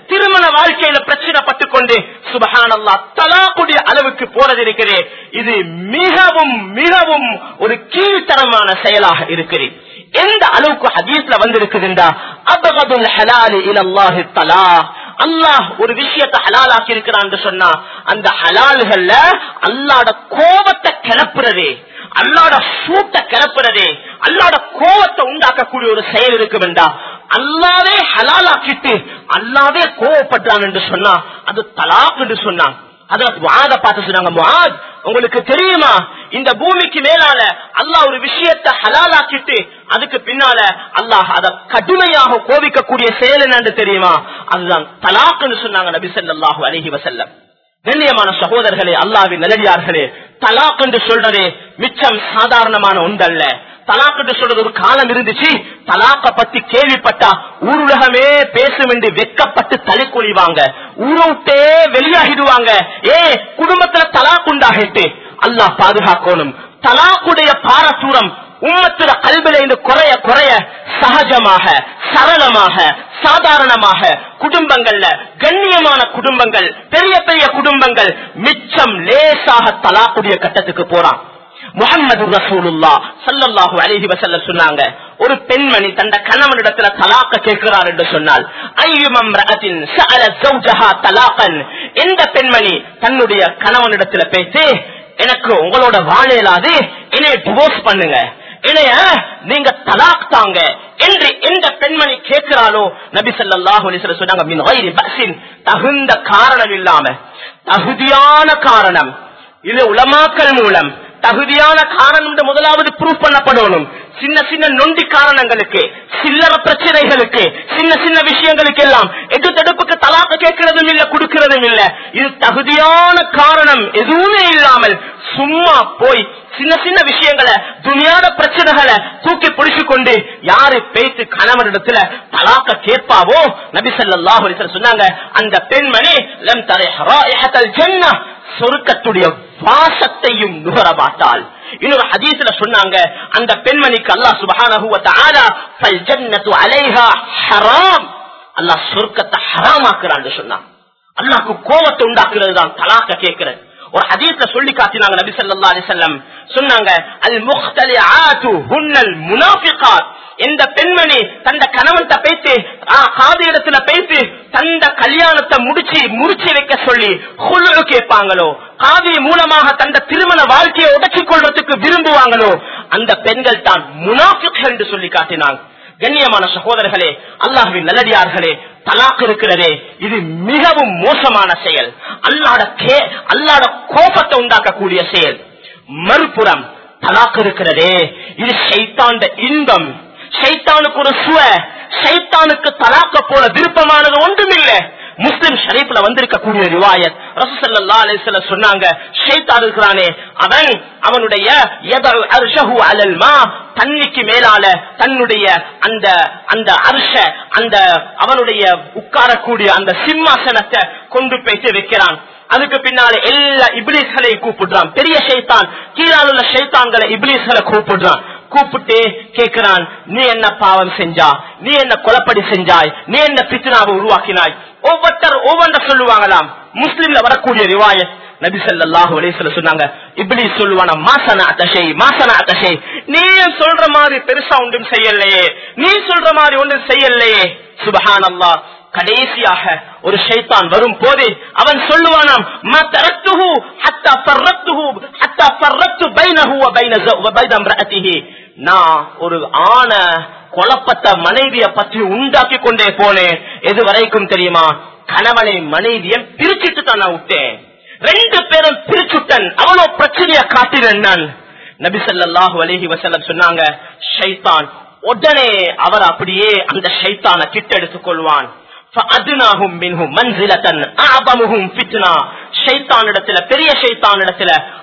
திருமண வாழ்க்கையில பிரச்சனை பட்டு கொண்டு சுபஹானல்லா தலாக்குடைய அளவுக்கு போறது இருக்கிறே இது மிகவும் மிகவும் ஒரு கீழ்த்தரமான செயலாக இருக்கிறது எந்த அளவுக்கு ஹதீஸ்ல வந்திருக்குதுண்டா அபகதுல் ஹலாலி இலல்லாஹி தலா அல்லாஹ் ஒரு விஷயத்தை ஹலாலாக்கி இருக்கிறான் சொன்னா அந்த ஹலால்கள்ல அல்லாட கோபத்தை கிளப்புறதே அல்லாட சூட்டை கிளப்புறதே அல்லாட கோபத்தை உண்டாக்கக்கூடிய ஒரு செயல் இருக்கு வேண்டாம் அல்லாவே ஹலாலாக்கிட்டு அல்லாவே கோவப்படுறான் என்று சொன்னா அது தலாக் என்று சொன்னான் அதற்கு வாத பார்த்து சொன்னாங்க முஆத், உங்களுக்கு தெரியுமா இந்த பூமிக்கு மேலால அல்லாஹ் ஒரு விஷயத்தை ஹலாலாக்கிட்டு அதுக்கு பின்னால அல்லாஹ் அத கடுமையாக கோபிக்கக்கூடிய செயல் என்னன்னு தெரியுமா அதுதான் தலாக்குன்னு சொன்னாங்க நபி ஸல்லல்லாஹு அலைஹி வஸல்லம் கண்ணியமான சகோதரர்களே அல்லாவின் நல்லடியார்களே தலாக் என்று சொல்றதே மிச்சம் சாதாரணமான ஒன்றல்ல தலாக் என்று சொல்றது ஒரு காலம் இருந்துச்சு தலாக்க பத்தி கேள்விப்பட்டா ஊருலகமே பேசும் என்று வெக்கப்பட்டு தலை கொழிவாங்க ஊரோட்டே வெளியாகிடுவாங்க ஏ குடும்பத்துல தலாக் உண்டாகிட்டு அல்லாஹ் பாதுகாக்கணும் தலாக்குடைய பாரசூரம் உம்மத்துல கல்வில இந்த குறைய குறைய சகஜமாக சரளமாக சாதாரணமாக குடும்பங்கள்ல கண்ணியமான குடும்பங்கள் பெரிய பெரிய குடும்பங்கள் மிச்சம் லேசாக தலாக்குடைய கட்டத்துக்கு போறான் முகமது ரசூலுல்லா சல்லல்லாஹு அலைஹி வஸல்லம் சொன்னாங்க ஒரு பெண்மணி தந்த கணவனிடத்துல தலாக்க கேட்கிறார் என்று சொன்னால் ஐயுமம் ரஅத்தின் சஅல ஜௌஜஹா தலாகன் எந்த பெண்மணி தன்னுடைய கணவனிடத்துல பேசி எனக்கு உங்களோட வாழையிலாது என்னை டிவோர்ஸ் பண்ணுங்க இளைய நீங்க தலாக் தாங்க என்று எந்த பெண்மணி கேட்கிறாளோ நபி ஸல்லல்லாஹு அலைஹி வஸல்லம் சொன்னாங்க மின் கைரி பஸின் தகுந்த காரணம் இல்லாம தகுதியான காரணம் இது உலமாக்கல் மூலம் தகுதியான காரணம் என்று முதலாவது ப்ரூவ் பண்ணப்படணும் சின்ன சின்ன நொண்டி காரணங்களுக்கு சில்லற பிரச்சனைகளுக்கு சின்ன சின்ன விஷயங்களுக்கு எல்லாம் எடுத்தடுப்புக்கு தலாக்க கேட்கறதும் இல்ல கொடுக்கறதும் இல்ல இது தகுதியான காரணம் எதுவுமே இல்லாமல் சும்மா போய் சின்ன சின்ன விஷயங்களை துணியாத பிரச்சனைகளை தூக்கி பிடிச்சு கொண்டு யாரு பேச்சு கணவனிடத்துல தலாக்க கேட்பாவோ நபி ஸல்லல்லாஹு அலைஹி வஸல்லம் சொன்னாங்க அந்த பெண்மணி லம் தரிஹ ராயிஹத்தல் ஜன்னah சொருக்கத்துடைய வாசத்தையும் நுகர மாட்டாள் இன்னொரு ஹதீஸ்ல சொன்னாங்க அந்த பெண்மணிக்கு அல்லாஹ் சுப்ஹானஹு வ தஆலா ஃபல் ஜன்னத்து அலைஹா ஹராம் அல்லாஹ் சொர்க்கத்தை ஹராமாக்குறான்னு சொன்னான் அல்லாஹ்க்கு கோபத்தை உண்டாக்குறது தான் தலாக்க கேட்கிறது ஒரு ஹதீஸ்ல சொல்லி காட்டினாங்க நபி ஸல்லல்லாஹு அலைஹி வஸல்லம் சொன்னாங்க அல் முக்தலிஆத்து ஹுன்னல் முனாஃபிகாத் இந்த பெண்மணி தந்த கணவன்கிட்ட பேசி காதி இடத்துல பேசி தந்த கல்யாணத்தை முடிச்சு முடிச்சு வைக்க சொல்லி குழு கேட்பாங்களோ காதி மூலமாக தந்த திருமண வாழ்க்கையை உடச்சிக் கொள்றதுக்கு விரும்புவாங்களோ அந்த பெண்கள் தான் முனாஃபிக் என்று சொல்லி காட்டினாங்க கண்ணியமான சகோதரர்களே அல்லாஹுவின் நல்லடியார்களே தலாக் இருக்கிறதே இது மிகவும் மோசமான செயல் அல்லாட கே அல்லாட கோபத்தை உண்டாக்கக்கூடிய செயல் மறுபுறம் தலாக் இருக்கிறதே இது சைத்தாண்ட இன்பம் சைத்தானுக்கு ஒரு சுவ சைத்தானுக்கு தலாக்க போல விருப்பமானது ஒன்றுமில்லை முஸ்லிம் ஷரீப்ல வந்திருக்கக்கூடிய ரிவாயத் ரசூசல்லா அலிஸ்ல சொன்னாங்க ஷைத்தான் இருக்கிறானே அவன் அவனுடைய யதஉ அர்ஷஹு அலல் மா தண்ணிக்கு மேலால தன்னுடைய அந்த அந்த அர்ஷ அந்த அவனுடைய உட்காரக்கூடிய அந்த சிம்மாசனத்தை கொண்டு போயிட்டு வைக்கிறான் அதுக்கு பின்னால எல்லா இபிலிஸ்களையும் கூப்பிடுறான் பெரிய ஷைத்தான் கீழால் உள்ள ஷைத்தான்களை இபிலிஸ்களை கூப்பிடுறான் கூப்பிட்டு கேட்கிறான் நீ என்ன பாவம் செஞ்சா நீ என்ன கொலப்படி செஞ்சாய் நீ என்ன பித்னாவை உருவாக்கினாய் ஒவ்வொருத்தர் ஒவ்வொன்ற சொல்லுவாங்களாம் முஸ்லிம்ல வரக்கூடிய ரிவாயத் நபி ஸல்லல்லாஹு அலைஹி வஸல்லம் சொன்னாங்க இப்லீஸ் சொல்லுவான மாசனா தஷை மாசனா தஷை நீ சொல்ற மாதிரி பெருசா ஒன்றும் செய்யலையே நீ சொல்ற மாதிரி ஒன்றும் செய்யலையே சுபஹானல்லாஹ் கடைசியாக ஒரு ஷைத்தான் வரும் போது அவன் சொல்லுவானாம் மா தரத்துஹு ஹத்தா ஃபர்ரத்துஹு ஹத்தா ஃபர்ரத்து பைனஹு வ பைன வ பைன இம்ரஅத்திஹி நான் ஒரு ஆண குழப்பத்தை மனைவிய பற்றி உண்டாக்கி கொண்டே போனேன் எது வரைக்கும் தெரியுமா கணவனை மனைவியை பிரிச்சுட்டு தான் நான் விட்டேன் ரெண்டு பேரும் பிரிச்சுட்டன் அவ்வளவு பிரச்சனைய காட்டினேன் நான் நபி ஸல்லல்லாஹு அலைஹி வஸல்லம் சொன்னாங்க ஷைத்தான் உடனே அவர் அப்படியே அந்த ஷைத்தான கிட்ட எடுத்துக் கொள்வான் பெரிய ஷைத்தானிடத்துல பெரிய ஷைத்தானிடத்துல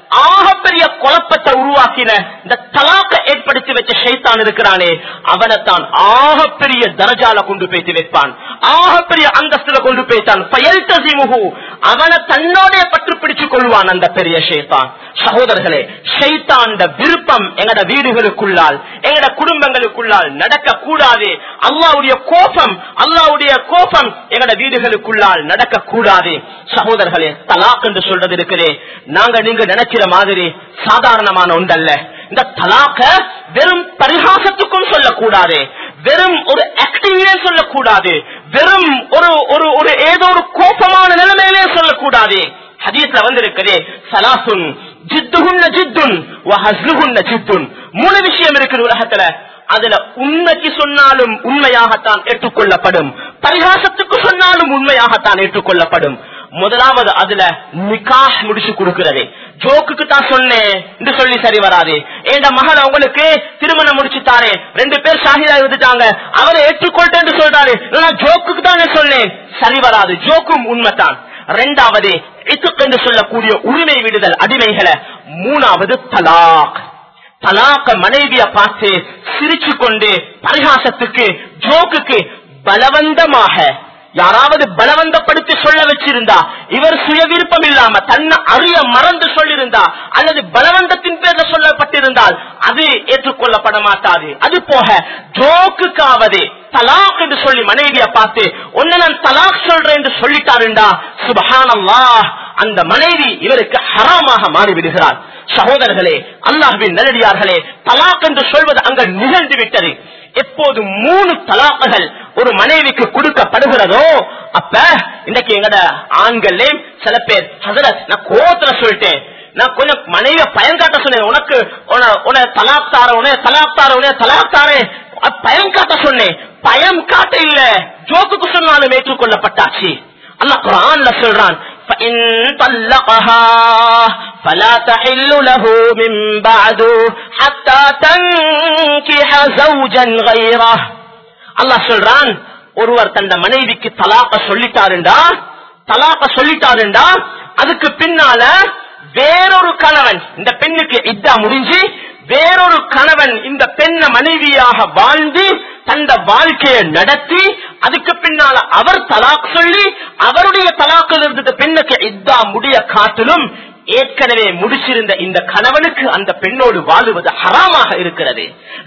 ஆகப்பெரிய குழப்பத்தை உருவாக்கின இந்த தலாக்க ஏற்படுத்தி வச்ச ஷைத்தான் இருக்கிறானே அவனைத்தான் ஆகப்பெரிய தரஜால கொண்டு போய்த்து வைப்பான் ஆகப்பெரிய அந்தஸ்துல கொண்டு போய்த்தான் பயல்தசிமுகு அவனை தன்னோட பற்று பிடிச்சுக் கொள்வான் அந்த பெரிய ஷைத்தான் சகோதரர்களே ஷைத்தாண்ட விருப்பம் எங்கட வீடுகளுக்குள்ளால் எங்கட குடும்பங்களுக்குள்ளால் நடக்க கூடாது அல்லாவுடைய கோபம் அல்லாவுடைய கோபம் எங்கட வீடுகளுக்குள்ளால் நடக்க கூடாது சகோதரர்களே தலாக் என்று சொல்றது இருக்கிறே நாங்க நீங்க நினைக்கிற மாதிரி சாதாரணமான ஒன்றல்ல இந்த தலாக்க வெறும் பரிகாசத்துக்கும் சொல்லக்கூடாது வெறும் ஒரு ஆக்டிங்கே சொல்லக்கூடாது வெறும் ஒரு ஒரு ஒரு ஏதோ ஒரு கோபமான நிலைமையிலே சொல்லக்கூடாது ஹதீஸ்ல வந்திருக்கிறே சலாசுன் ஜித்துகுன்ன ஜித்துன் வஹஸ்லுகுன்ன ஜித்துன் மூணு விஷயம் இருக்குது உலகத்துல அதுல உண்மைக்கு சொன்னாலும் உண்மையாகத்தான் ஏற்றுக்கொள்ளப்படும் பரிகாசத்துக்கு சொன்னாலும் உண்மையாகத்தான் ஏற்றுக்கொள்ளப்படும் முதலாவது அதுல நிக்காஹ் முடிச்சு கொடுக்கிறது ஜோக்குக்கு தான் சொன்னேன் என்று சொல்லி சரி வராது என் மகன் உங்களுக்கு திருமணம் முடிச்சுட்டாரே ரெண்டு பேர் ஷாஹிதா இருந்துட்டாங்க அவரை ஏற்றுக்கொள்றேன்னு சொல்றாரு நான் ஜோக்குக்கு தானே சொன்னேன் சரி வராது ஜோக்கும் உண்மைதான் ரெண்டாவது இத்துக்கு என்று சொல்லக்கூடிய உரிமை விடுதல் அடிமைகளை மூணாவது தலாக் தலாக்க மனைவிய பார்த்து சிரிச்சு கொண்டு பரிகாசத்துக்கு ஜோக்குக்கு பலவந்தமாக யாராவது பலவந்தப்படுத்தி சொல்ல வச்சிருந்தா இவர் சுய விருப்பம் இல்லாம தன்னை அறிய மறந்து சொல்லியிருந்தா அல்லது பலவந்தத்தின் பேர்ல சொல்லப்பட்டிருந்தால் அது ஏற்றுக்கொள்ளப்பட மாட்டாது அது போக ஜோக்குக்காவது தலாக் என்று சொல்லி மனைவிய பார்த்து ஒன்னு நான் தலாக் சொல்றேன் என்று சொல்லிட்டாருண்டா சுபஹானல்லா அந்த மனைவி இவருக்கு ஹராமாக மாறிவிடுகிறார் சகோதரர்களே அல்லாஹ்வின் நல்லடியார்களே தலாக் என்று சொல்வது அங்க நிகழ்ந்து விட்டது எப்போது மூணு தலாக்குகள் ஒரு மனைவிக்கு கொடுக்கப்படுகிறதோ அப்ப இன்னைக்கு எங்கட ஆண்களே சில பேர் ஹசரத் நான் கோத்துல சொல்லிட்டேன் நான் கொஞ்சம் மனைவிய பயன்காட்ட சொன்னேன் உனக்கு உன தலாக் தார உனே தலாக் தார உனே தலாக் தாரே பயம் காட்ட சொன்னேன் பயம் காட்ட இல்ல ஜோக்குக்கு சொன்னாலும் ஏற்றுக்கொள்ளப்பட்டாச்சு அல்லாஹ் குரான்ல சொல்றான் فإن طلقها فلا تحل له من بعد حتى تنكح زوجا غيره அல்லாஹ் சொல்றான் ஒருவர் தந்த மனைவிக்கு தலாக்க சொல்லிட்டாருண்டா தலாக்க சொல்லிட்டாருண்டா அதுக்கு பின்னால வேறொரு கணவன் இந்த பெண்ணுக்கு இதா முடிஞ்சு வேறொரு கணவன் இந்த பெண்ண மனைவியாக வாழ்ந்து தந்த வாழ்க்கையை நடத்தி அதுக்கு பின்னால அவர் தலாக் சொல்லி அவருடைய தலாக்கில் இருந்த பெண்ணுக்கு இதா முடிய காட்டிலும் ஏற்கனவே முடிச்சிருந்த இந்த கணவனுக்கு அந்த பெண்ணோடு வாழுவது ஹராமாக இருக்கிறது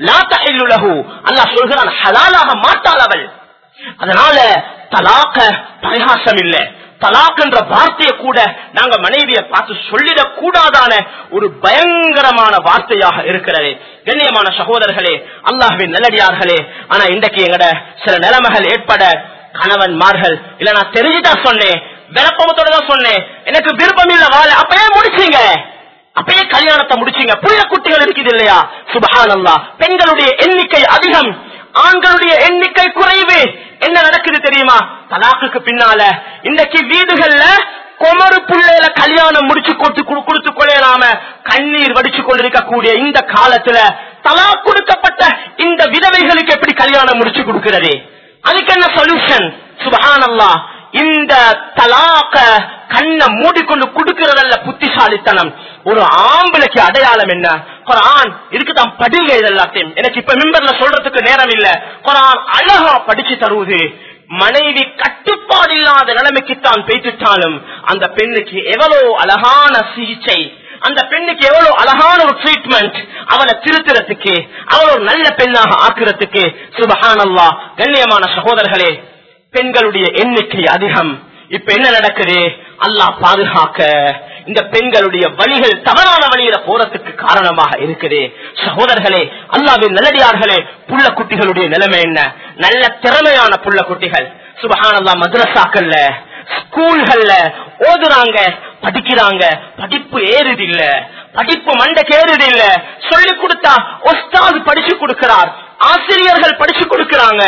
லாத்தஹு அல்லாஹ் சொல்கிறான் ஹலாலாக மாட்டாள் அவள் அதனால தலாக்க பரிகாசம் இல்லை தலாக் என்ற வார்த்தையை கூட நாங்க மனைவியை பார்த்து சொல்லிடக் கூடாதான ஒரு பயங்கரமான வார்த்தையாக இருக்கிறது கண்ணியமான சகோதரர்களே அல்லாஹ்வின் நல்லடியார்களே ஆனா இன்றைக்கு எங்கட சில நிலைமைகள் ஏற்பட கணவன்மார்கள் இல்ல நான் தெரிஞ்சுதான் சொன்னேன் விளப்பமத்தோட தான் சொன்னேன் எனக்கு விருப்பம் இல்ல வாழ அப்பயே முடிச்சீங்க அப்பயே கல்யாணத்தை முடிச்சீங்க புள்ள குட்டிகள் இருக்குது இல்லையா சுபஹானல்லா பெண்களுடைய எண்ணிக்கை அதிகம் ஆண்களுடைய எண்ணிக்கை குறைவு என்ன நடக்குது தெரியுமா தலாக்குக்கு பின்னால இன்னைக்கு வீடுகள்ல குமரு புள்ளையில கல்யாணம் முடிச்சு கொடுத்து கு- கொடுத்து கொள்ளையாம கண்ணீர் வடிச்சு கொண்டிருக்கக்கூடிய இந்த காலத்துல தலா கொடுக்கப்பட்ட இந்த விதவைகளுக்கு எப்படி கல்யாணம் முடிச்சு கொடுக்கிறது அதுக்கு என்ன சொல்யூஷன் சுபஹானல்லா இந்த தலாக்க கண்ணை மூடிக்கொண்டு கொடுக்கிறதல்ல புத்திசாலித்தனம் ஒரு ஆம்பளைக்கு அடையாளம் என்ன குரான் இருக்குதான் படிங்க இது எல்லாத்தையும் எனக்கு இப்ப மிம்பர்ல சொல்றதுக்கு நேரம் இல்ல குரான் அழகா படிச்சு தருவது மனைவி கட்டுப்பாடு இல்லாத நிலைமைக்குத்தான் பேசிட்டாலும் அந்த பெண்ணுக்கு எவ்வளவு அழகான சிகிச்சை அந்த பெண்ணுக்கு எவ்வளவு அழகான ஒரு ட்ரீட்மெண்ட் அவளை திருத்துறதுக்கு அவளை ஒரு நல்ல பெண்ணாக ஆக்குறதுக்கு சுபஹானல்லா கண்ணியமான சகோதரர்களே பெண்களுடைய எண்ணிக்கை அதிகம் இப்ப என்ன நடக்குது அல்லாஹ் பாதுகாக்க இந்த பெண்களுடைய வழிகள் தவறான வழியில போறதுக்கு காரணமாக இருக்குது சகோதரர்களே அல்லாவின் நல்லடியார்களே புள்ள குட்டிகளுடைய நிலைமை என்ன நல்ல திறமையான புள்ள குட்டிகள் சுபஹானல்லா மദ്രസാக்கள்ல ஸ்கூல்கள்ல ஓதுறாங்க படிக்கிறாங்க படிப்பு ஏறுது இல்ல படிப்பு மண்டைக்கு ஏறுது இல்ல சொல்லி கொடுத்தா ஒஸ்தாது படிச்சு கொடுக்கிறார் ஆசிரியர்கள் படிச்சு கொடுக்கிறாங்க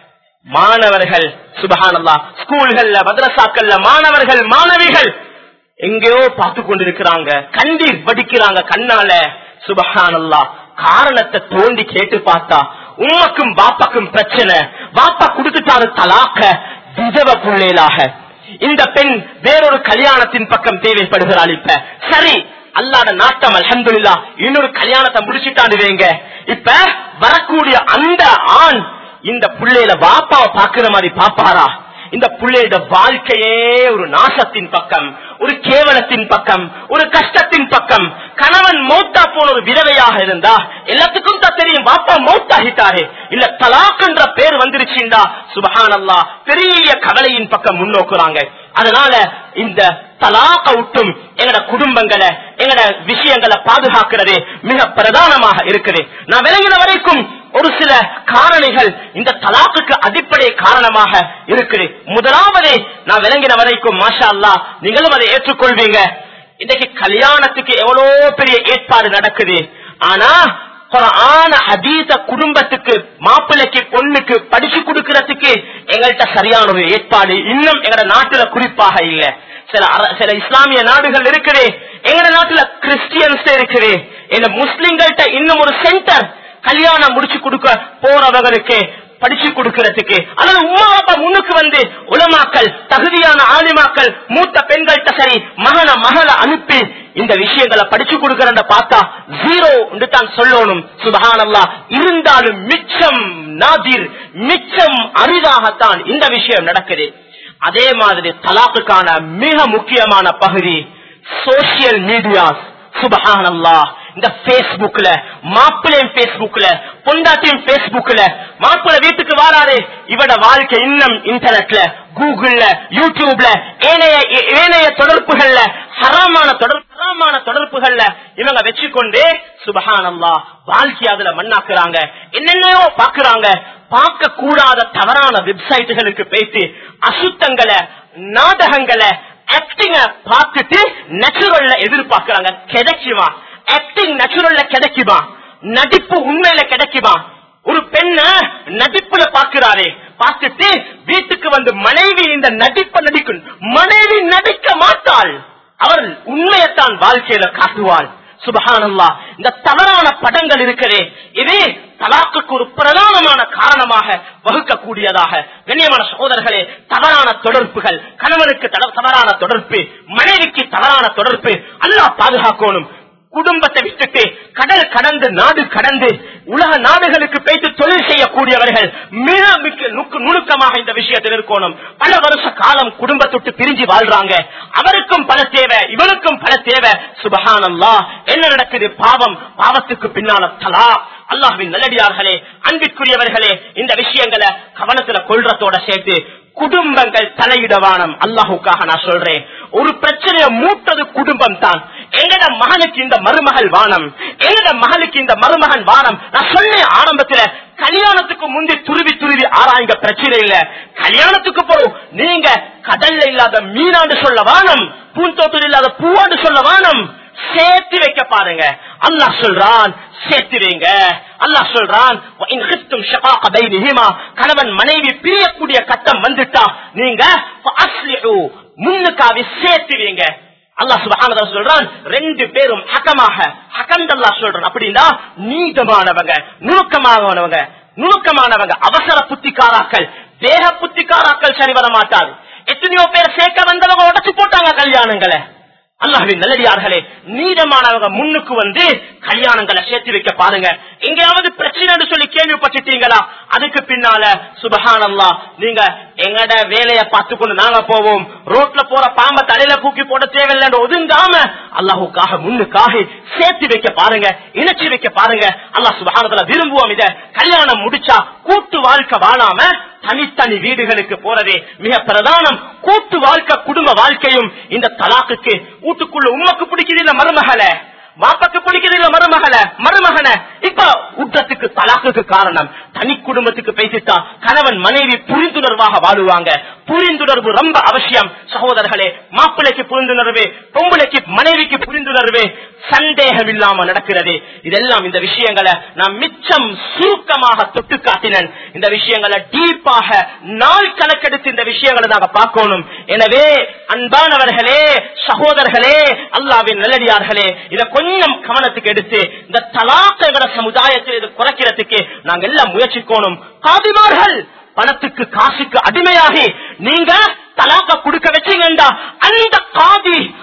மாணவர்கள் சுபஹானல்லா ஸ்கூல்கள்ல மദ്രസാக்கள்ல மாணவர்கள் மாணவிகள் எங்கேயோ பார்த்து கொண்டிருக்கிறாங்க கண்ணீர் வடிக்கிறாங்க கண்ணால சுபஹானல்லா காரணத்தை தோண்டி கேட்டு பார்த்தா உமக்கும் பாப்பாக்கும் பிரச்சனை பாப்பா கொடுத்துட்டாரு தலாக்க விதவ பிள்ளைகளாக இந்த பெண் வேறொரு கல்யாணத்தின் பக்கம் தேவைப்படுகிறாள் இப்ப சரி அல்லாட நாட்டம் அல்ஹம்துலில்லாஹ் இன்னொரு கல்யாணத்தை முடிச்சுட்டாண்டு வைங்க இப்ப வரக்கூடிய அந்த ஆண் இந்த புள்ளையில வாப்பாவை பாக்குற மாதிரி பாப்பாரா இந்த புள்ளையோட வாழ்க்கையே ஒரு நாசத்தின் பக்கம் ஒரு கேவலத்தின் பக்கம் ஒரு கஷ்டத்தின் பக்கம் கணவன் மௌத்தா போன ஒரு விதவையாக இருந்தா எல்லாத்துக்கும் தான் தெரியும் பாப்பா மௌத்தாகிட்டாரு இல்ல தலாக் என்ற பேர் வந்துருச்சுண்டா சுபஹானல்லா பெரிய கவலையின் பக்கம் முன்னோக்குறாங்க அதனால இந்த தலாக்க விட்டும் எங்கட குடும்பங்களை எங்கட விஷயங்களை பாதுகாக்கிறது மிக பிரதானமாக இருக்குது நான் விளங்கின வரைக்கும் ஒரு சில காரணிகள் இந்த தலாக்குக்கு அடிப்படை காரணமாக இருக்குது முதலாவதே நான் விளங்கின வரைக்கும் மாஷா அல்லா நீங்களும் அதை ஏற்றுக்கொள்வீங்க இன்னைக்கு கல்யாணத்துக்கு எவ்வளவு பெரிய ஏற்பாடு நடக்குது ஆனா குரான ஹதீஸ குடும்பத்துக்கு மாப்பிள்ளைக்கு பொண்ணுக்கு படிச்சு கொடுக்கறதுக்கு எங்கள்கிட்ட சரியான ஒரு ஏற்பாடு இன்னும் எங்கட நாட்டுல குறிப்பாக இல்ல சில அர- சில இஸ்லாமிய நாடுகள் இருக்குது எங்கட நாட்டுல கிறிஸ்டியன்ஸ் இருக்குது இந்த முஸ்லிம்கள்ட்ட இன்னும் ஒரு சென்டர் கல்யாணம் முடிச்சு கொடுக்க போறவங்களுக்கு படிச்சு கொடுக்கறதுக்கு அல்லது உமா அப்பா முன்னுக்கு வந்து உலமாக்கள் தகுதியான ஆலிமாக்கள் மூத்த பெண்கள்கிட்ட சரி மகன மகளை அனுப்பி இந்த விஷயங்களை படிச்சு கொடுக்கறத பார்த்தா ஜீரோ தான் சொல்லணும் சுபஹானல்லா இருந்தாலும் மிச்சம் நாதிர் மிச்சம் அரிதாகத்தான் இந்த விஷயம் நடக்குது அதே மாதிரி தலாக்குக்கான மிக முக்கியமான பகுதி சோசியல் மீடியாஸ் சுபஹானல்லா இந்த பேஸ்புக்ல மாப்பிள்ளையும் பேஸ்புக்ல பொண்டாட்டியும் பேஸ்புக்ல மாப்பிள்ளை வீட்டுக்கு வாராரு இவட வாழ்க்கை இன்னும் இன்டர்நெட்ல கூகுள்ல யூடியூப்ல ஏனைய ஏனைய தொடர்புகள்ல ஹராமான தொடர் ஹராமான தொடர்புகள்ல இவங்க வச்சுக்கொண்டே சுபஹானல்லா வாழ்க்கை அதுல மண்ணாக்குறாங்க என்னென்னயோ பாக்குறாங்க பார்க்க கூடாத தவறான வெப்சைட்டுகளுக்கு போயிட்டு அசுத்தங்களை நாடகங்களை ஆக்டிங்க பார்த்துட்டு நேச்சுரல்ல எதிர்பார்க்கறாங்க கிடைக்குமா ஆக்டிங் நேச்சுரல்ல கிடைக்குமா நடிப்பு உண்மையில கிடைக்குமா ஒரு பெண்ண நடிப்புல பாக்குறாரே பார்த்துட்டு வீட்டுக்கு வந்து மனைவி இந்த நடிப்பை நடிக்கும் மனைவி நடிக்க மாட்டாள் அவள் உண்மையத்தான் வாழ்க்கையில காட்டுவாள் சுபஹானல்லா இந்த தவறான படங்கள் இருக்கிறே இது தலாக்குக்கு ஒரு பிரதானமான காரணமாக வகுக்கக்கூடியதாக கண்ணியமான சகோதரர்களே தவறான தொடர்புகள் கணவனுக்கு தட- தவறான தொடர்பு மனைவிக்கு தவறான தொடர்பு அல்லாஹ் பாதுகாக்கணும் குடும்பத்தை விட்டுட்டு கடல் கடந்து நாடு கடந்து உலக நாடுகளுக்கு போயிட்டு தொழில் செய்யக்கூடியவர்கள் மிக மிக நுக்கு- நுணுக்கமாக இந்த விஷயத்தில் இருக்கணும் பல வருஷ காலம் குடும்பத்தொட்டு பிரிஞ்சு வாழ்றாங்க அவருக்கும் பல தேவை இவனுக்கும் பல தேவை சுபஹானல்லா என்ன நடக்குது பாவம் பாவத்துக்கு பின்னால தலா அல்லாஹ்வின் நல்லடியார்களே அன்பிற்குரியவர்களே இந்த விஷயங்களை கவனத்துல கொள்றதோட சேர்த்து குடும்பங்கள் தலையிடவானம் அல்லாஹுக்காக நான் சொல்றேன் ஒரு பிரச்சனையை மூட்டது குடும்பம் தான் எங்கட மகனுக்கு இந்த மருமகள் வானம் எங்கட மகளுக்கு இந்த மருமகன் வானம் நான் சொன்னேன் ஆரம்பத்துல கல்யாணத்துக்கு முந்தி துருவி துருவி ஆராய்ந்த பிரச்சனை இல்ல கல்யாணத்துக்கு போறோம் நீங்க கடல்ல இல்லாத மீனாண்டு சொல்ல வானம் பூந்தோட்டில் இல்லாத பூவாண்டு சொல்ல வானம் சேர்த்து வைக்க பாருங்க அல்லாஹ் சொல்றான் சேர்த்து வைங்க அல்லாஹ் சொல்றான் "வ இன் கிஃப்தும் ஷகாக பைனிஹிமா", கணவன் மனைவி பிரியக்கூடிய கட்டம் வந்துட்டா நீங்க "ஃபஅஸ்லிஹு", முன்னுக்காவி சேர்த்து வைங்க அல்லாஹ் சுப்ஹானஹு வ தஆலா சொல்றான் ரெண்டு பேரும் ஹக்கமாக ஹக்கம் அல்லாஹ் சொல்றான் அப்படின்னா நீதமானவங்க நுணுக்கமானவங்க நுணுக்கமானவங்க அவசர புத்திக்காராக்கள் தேக புத்திக்காராக்கள் சரி வர மாட்டாது எத்தனையோ பேர் சேர்க்க வந்தவங்க உடச்சு போட்டாங்க கல்யாணங்களை அல்லாஹ்வின் நல்லடியார்களே நீதமானவங்க முன்னுக்கு வந்து கல்யாணங்களை சேர்த்து வைக்க பாருங்க எங்கேயாவது பிரச்சனைன்னு சொல்லி கேள்விப்பட்டுட்டீங்களா அதுக்கு பின்னால சுபஹானல்லா நீங்க எங்கட வேலையை பார்த்துக்கொண்டு நாங்க போவோம் ரோட்ல போற பாம்ப தலையில தூக்கி போட தேவையில்லைன்னு ஒதுங்காம அல்லாஹுக்காக முன்னுக்காக சேர்த்து வைக்க பாருங்க இணைச்சி வைக்க பாருங்க அல்லாஹ் சுபஹானத்துல விரும்புவோம் இத கல்யாணம் முடிச்சா கூட்டு வாழ்க்கை வாழாம தனித்தனி வீடுகளுக்கு போறதே மிக பிரதானம் கூட்டு வாழ்க்கை குடும்ப வாழ்க்கையும் இந்த தலாக்குக்கு வீட்டுக்குள்ள உமக்கு பிடிக்குது இல்ல மருமகளை மாப்பாக்கு பிடிக்குது இல்ல மருமகளை மருமகனை இப்ப உத்தத்துக்கு தலாக்குக்கு காரணம் தனி குடும்பத்துக்கு பேசிட்டா கணவன் மனைவி புரிந்துணர்வாக வாழுவாங்க புரிந்துணர்வு ரொம்ப அவசியம் சகோதரர்களே மாப்பிள்ளைக்கு புரிந்துணர்வு பொம்பளைக்கு மனைவிக்கு புரிந்துணர்வு சந்தேகம் இல்லாம நடக்கிறது இதெல்லாம் இந்த விஷயங்களை நான் மிச்சம் சுருக்கமாக தொட்டு காட்டினேன் இந்த விஷயங்களை டீப்பாக நாள் கணக்கெடுத்து இந்த விஷயங்களை நாங்க பார்க்கணும் எனவே அன்பானவர்களே சகோதரர்களே அல்லாவின் நல்லடியார்களே இதை கொஞ்சம் கவனத்துக்கு எடுத்து இந்த தலாக்கங்கிற சமுதாயத்தில் இது குறைக்கிறதுக்கு நாங்க எல்லாம் முயற்சிக்கணும் காதிமார்கள் பணத்துக்கு காசுக்கு அடிமையாகி நீங்க தலாக்க கொடுக்க வச்சீங்கடா அந்த காதி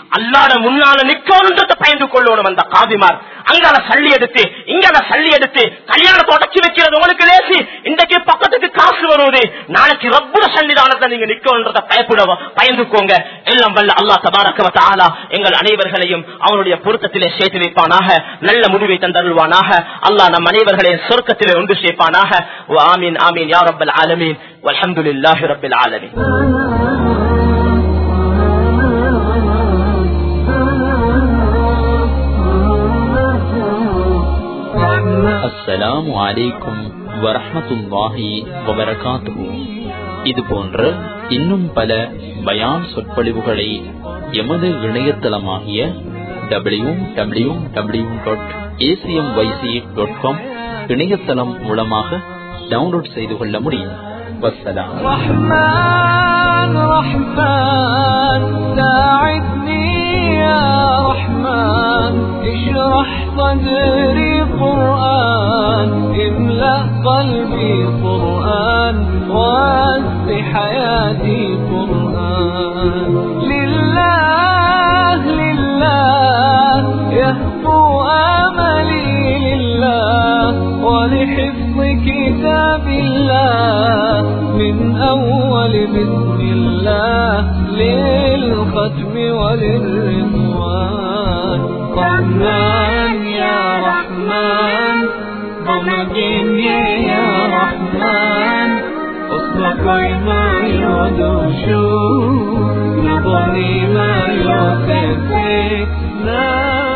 அல்லாட முன்னால நிக்கணுன்றத பயந்து கொள்ளணும் அந்த காதிமார் அங்கால சல்லி எடுத்து இங்கால சல்லி எடுத்து கல்யாணத்தை உடச்சி வைக்கிறது உங்களுக்கு லேசி இன்றைக்கு பக்கத்துக்கு காசு வருவது நாளைக்கு ரப்புட சன்னிதானத்தை நீங்க நிக்கணுன்றத பயப்பட பயந்துக்கோங்க எல்லாம் வல்ல அல்லாஹ் தபாரக ஆலா எங்கள் அனைவர்களையும் அவனுடைய பொருத்தத்திலே சேர்த்து வைப்பானாக நல்ல முடிவை தந்தருள்வானாக அல்லாஹ் நம் அனைவர்களையும் சொர்க்கத்திலே ஒன்று சேர்ப்பானாக ஆமீன் ஆமீன் யா ரப்பல் ஆலமீன் வல்ஹம்துலில்லாஹி ரப்பில் ஆலமீன் அஸ்ஸலாமு அலைக்கும் வரஹ்மத்துல்லாஹி வபரகாத்துஹு இது போன்ற இன்னும் பல பயான் சொற்பொழிவுகளை எமது இணையதளமாகிய W W W dot A C M Y C dot com இணையதளம் மூலமாக டவுன்லோட் செய்து கொள்ள முடியும் வசலாம் رحمن رحمن ساعدني يا رحمن اشرح صدري قرآن املأ قلبي قرآن واسع حياتي قرآن لله لله يهفو املي لله ولحفظ كتاب الله من أول بسم الله للختم وللرضوان رحمن يا رحمن ضمجني يا رحمن أصبح ما يدوشو نظري ما يوسف